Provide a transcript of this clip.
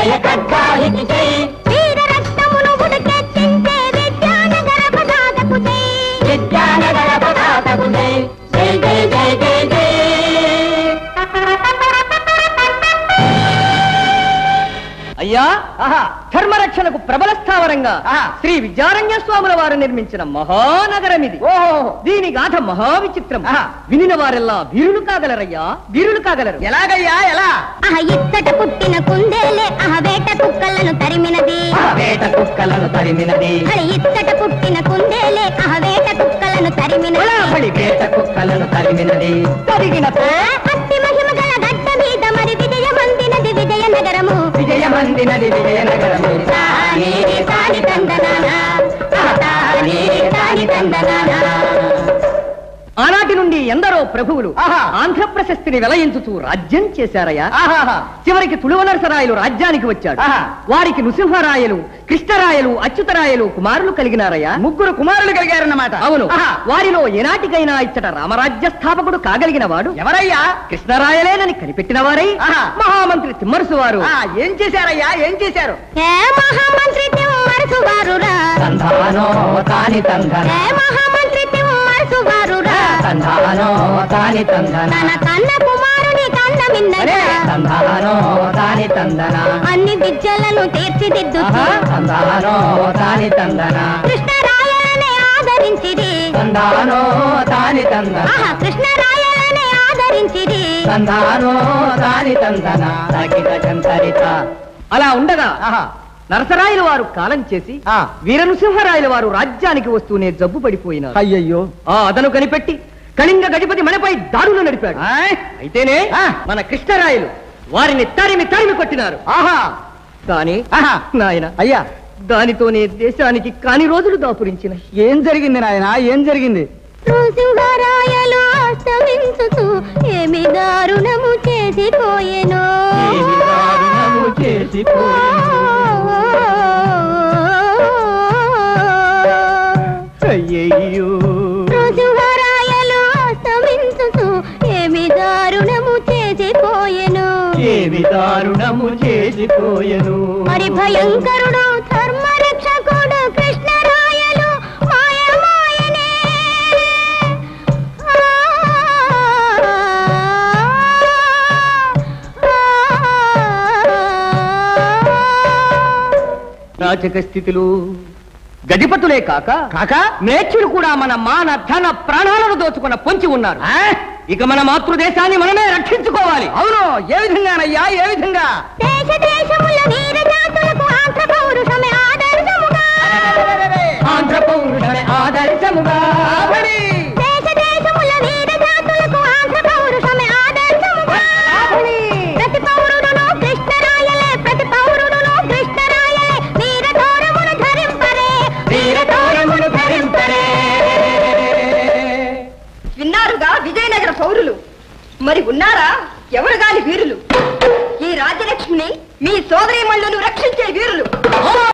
జయ ఖడ్గానికి జై వీర రక్తమును ఉడికెత్తించే విద్యానగర పతాకకు జై విద్యానగర పతాకకు జై జై జై జై జై జై అయ్యా ధర్మరక్షణకు ప్రబల స్థావరంగా శ్రీ విద్యారణ్య స్వాముల వారు నిర్మించిన మహానగరం ఇది దీని గాథ మహా విచిత్రం వినిన వారెల్లా వీరులు కాగలరయ్యా వీరులు కాగలరు ఎలాగయ్యా ఎలా అహ ఇచ్చట పుట్టిన కుందేలే అహ వేట కుక్కలను తరిమినది వేట కుక్కలను తరిమినది అహ ఇచ్చట పుట్టిన కుందేలే అహ వేట కుక్కలను తరిమినది బడి వేట కుక్కలను తరిమినది తరిగిన ఆ, అట్టి మహిమ గల గడ్డ మీద మరి విజయమందినది విజయనగరము విజయమందినది విజయనగరము తానే తాని తందనానా తానే తాని తందనానా ఆనాటి నుండి ఎందరో ప్రభువులు ఆహా. ఆంధ్ర ప్రశస్తిని వెలయించుతూ రాజ్యం చేశారయ్యా ఆహాహా. చివరికి తుಳುవనరసరాయలు రాజ్యానికి వచ్చాడు ఆహా. వారికి నృసింహరాయలు కృష్ణరాయలు అచ్యుతరాయలు కుమారులు కలిగినారయ్యా ముగ్గురు కుమారులు కలిగారన్నమాట అవును ఆహా. వారిలో ఏనాటికైనా ఇచ్చట రామరాజ్య స్థాపకుడు కాగలిగిన వాడు ఎవరయ్యా కృష్ణరాయలేనని కనిపెట్టిన వారై ఆహా. మహామంత్రి తిమ్మరుసు వారు ఆ, ఏం చేశారయ్యా ఏం చేశారు ఏ మహామంత్రి తిమ్మరుసు వారురా తంధానో తాని తంధన ఏ మహామంత్రి తిమ్మరుసు వారురా తంధానో తాని తంధన తన కన్న కుమారుని కన్న మిన్నగా తంధానో తాని తందన అన్ని విద్యలను తీర్చిదిద్దుతూ తందానో తాని తందన కృష్ణరాయలనే ఆదరించిది తందానో తాని తందన ఆహా కృష్ణరాయలనే ఆదరించిది తందానో తాని తందన తగిన చంతరిత అలా ఉండగా ఆహా. నరసరాయల వారు కాలం చేసి ఆ. వీరనృసింహరాయల వారు రాజ్యానికి వస్తూనే జబ్బు పడిపోయినారు అయ్యయ్యో ఆ అదను కనిపెట్టి కళింగ గజపతి మనపై దాడులు నడిపాడు ఆయ్. అయితేనే ఆ. మన కృష్ణరాయలు వారిని తరిమి తరిమి కొట్టినారు ఆహా కానీ ఆహా. నాయన అయ్యా దానితోనే దేశానికి కాని రోజులు దాపురించిన ఏం జరిగింది నాయన ఏం జరిగింది నృసింహరాయలు అస్తమించుతూ ఏమి దారుణము చేసిపోయెను ఏమి దారుణము చేసిపోయెను. అయ్యయ్యో నృసింహరాయలు అస్తమించుతూ ఏమి దారుణము చేసిపోయెను ఏమి దారుణము చేసిపోయెను మరి భయంకరుడు ధర్మరక్షకుడు కృష్ణరాయలు మాయమాయనే ఆ, రాజక స్థితిలో గజపతులే కాక కాక మేచ్చులు కూడా మన మాన ధన ప్రాణాలను దోచుకున్న పొంచి ఉన్నారు ఇక మన మాతృదేశాన్ని మనమే రక్షించుకోవాలి అవును ఏ విధంగానయ్యా ఏ విధంగా దేశ దేశముల వీర జాతులకు ఆంధ్ర పౌరుషమే ఆదర్శముగా ఆంధ్ర పౌరుషమే ఆదర్శముగా దేశ దేశముల వీర జాతులకు ఆంధ్ర పౌరుషమే ఆదర్శముగా ప్రతి పౌరుడును కృష్ణరాయలే ప్రతి పౌరుడును కృష్ణరాయలే వీర గౌరవమును ధరింపరే వీరతారములు ధరింపరే విన్నారుగా విజయనగర పౌరులు మరి ఉన్నారా ఎవరు గాని వీరులు ఈ రాజ్యలక్ష్మిని మీ సోదరీమణులను రక్షి